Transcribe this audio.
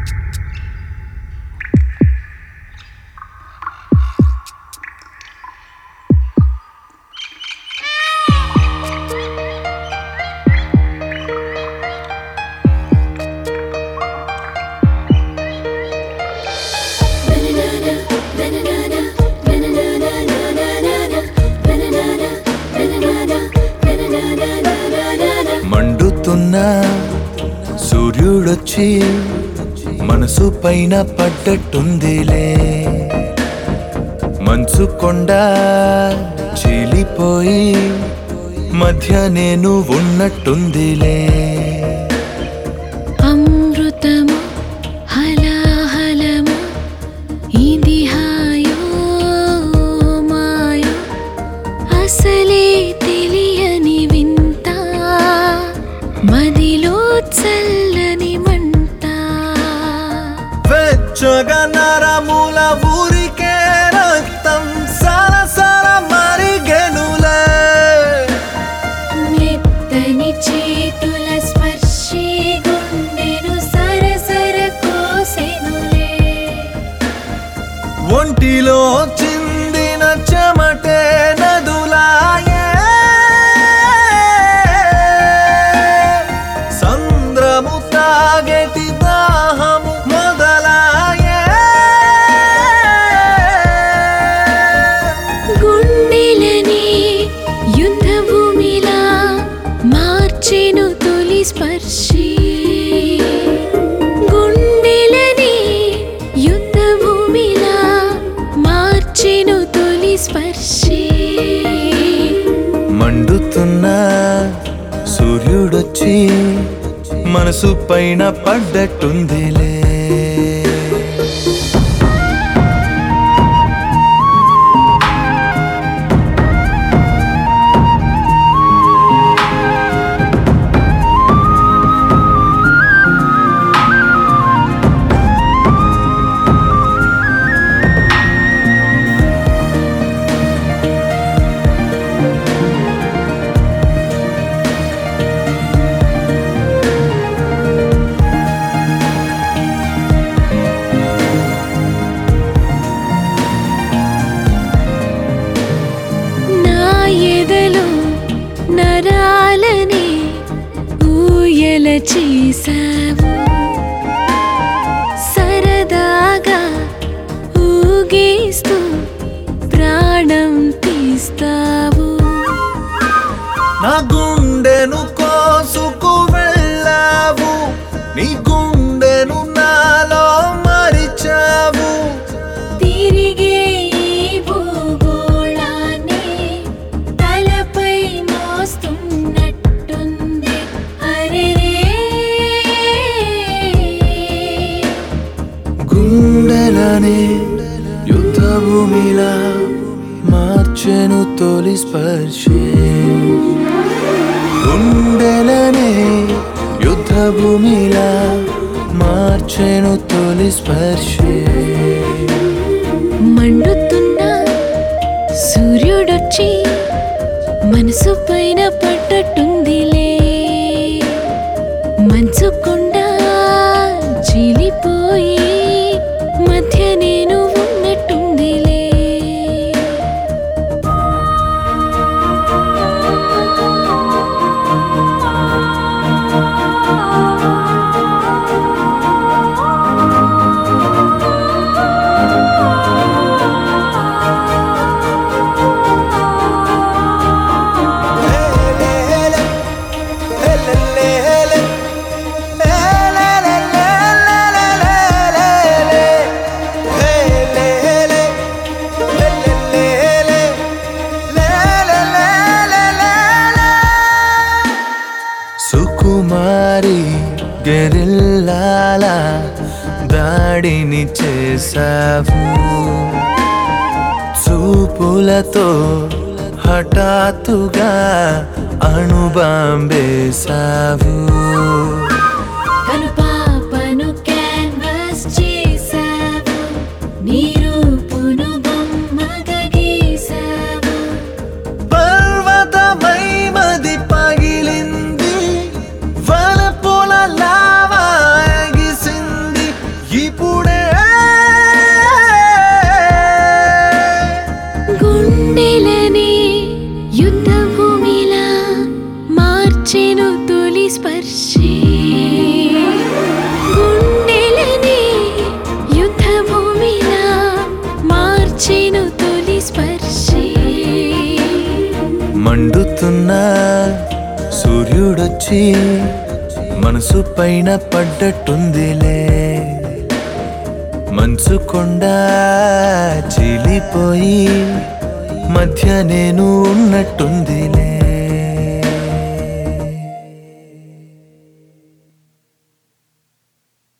మండుతున్న సూర్యుడొచ్చి మనసు పైన పడ్డట్టుందిలే మంచు కొండ చీలిపోయి మధ్య నేను ఉన్నట్టుందిలే అమృతము హలాహలము ఇది హాయో మాయో అసలే తెలియని వింత మదిలో చల్లని మంట వెచ్చగా నరముల ఊరికే రక్తం సరసర మరిగెనులే మెత్తని చేతుల స్పర్శే గుండెను సరసర కోసెనులే ఒంటిలో చిందిన చెమటే నదులాయే సంద్రము తాగెటి దాహము మొదలాయే గుండెలని యుద్ధ భూమిలా మార్చెను తొలి స్పర్శి గుండెలని యుద్ధ భూమిలా మార్చెను తొలి స్పర్శి మండుతున్న సూర్యుడొచ్చి మనసు పైన పడ్డట్టుందిలే నా ఎదలో నరాలని ఊయల చేసావు సరదాగా ఊగేస్తూ ప్రాణం తీస్తావు నా గుండెను కోసుకు వెళ్ళావు నీ గుండెను నాలో మరిచావు తిరిగే ఈ భూగోళాన్ని తలపై మోస్తున్నట్టుంది అరెరే గుండెలనే యుద్ధ భూమిలా మార్చెను తొలి స్పర్శే గుండెలనే యుద్ధ భూమిలా మార్చెను తొలి స్పర్శే మండుతున్న సూర్యుడొచ్చి మనసు పైన పడ్డట్టుందిలే మంచు కొండ చీలిపోయి మధ్య నేను ఉన్నట్టుందిలే సుకుమారి గెరిల్లాల దాడిని చేసావు చూపులతో హఠాత్తుగా అణుబాంబేశావు కను పాపను క్యాన్వాస్ చేసావు నీ రూపును బొమ్మగా గీసావు పర్వతమై మది పగిలింది వలపుల లావా ఎగిసింది మండుతున్న సూర్యుడొచ్చి మనసు పైన పడ్డట్టుందిలే మంచు కొండ చీలిపోయి మధ్య నేను ఉన్నట్టుందిలే